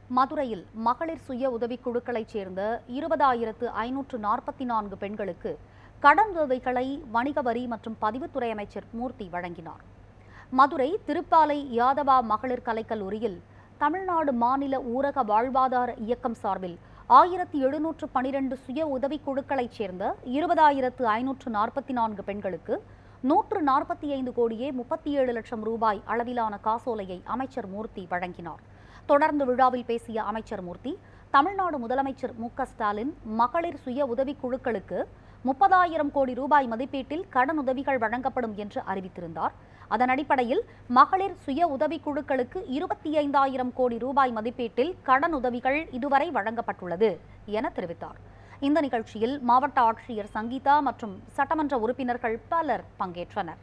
மதுரையில் மகளிர் சுய உதவிக்குழுக்களைச் சேர்ந்த இருபதாயிரத்து ஐநூற்று நாற்பத்தி நான்கு பெண்களுக்கு கடன் உதவிகளை வணிக வரி மற்றும் பதிவுத்துறை அமைச்சர் மூர்த்தி வழங்கினார் மதுரை திருப்பாலை யாதவா மகளிர் கலைக்கல்லூரியில் தமிழ்நாடு மாநில ஊரக வாழ்வாதார இயக்கம் சார்பில் ஆயிரத்தி எழுநூற்று பனிரெண்டு சுய உதவிக்குழுக்களைச் சேர்ந்த இருபதாயிரத்து ஐநூற்று நாற்பத்தி நான்கு பெண்களுக்கு நூற்று நாற்பத்தி ஐந்து கோடியே முப்பத்தி ஏழு லட்சம் ரூபாய் அளவிலான காசோலையை அமைச்சர் மூர்த்தி வழங்கினார் தொடர்ந்து விழாவில் பேசிய அமைச்சர் மூர்த்தி தமிழ்நாடு முதலமைச்சர் மு க ஸ்டாலின் மகளிர் சுய உதவிக் குழுக்களுக்கு முப்பதாயிரம் கோடி ரூபாய் மதிப்பீட்டில் கடன் உதவிகள் வழங்கப்படும் என்று அறிவித்திருந்தார் அதன் அடிப்படையில் மகளிர் சுய உதவிக் குழுக்களுக்கு இருபத்தி ஐந்தாயிரம் கோடி ரூபாய் மதிப்பீட்டில் கடன் உதவிகள் இதுவரை வழங்கப்பட்டுள்ளது என தெரிவித்தார் இந்த நிகழ்ச்சியில் மாவட்ட ஆட்சியர் சங்கீதா மற்றும் சட்டமன்ற உறுப்பினர்கள் பலர் பங்கேற்றனர்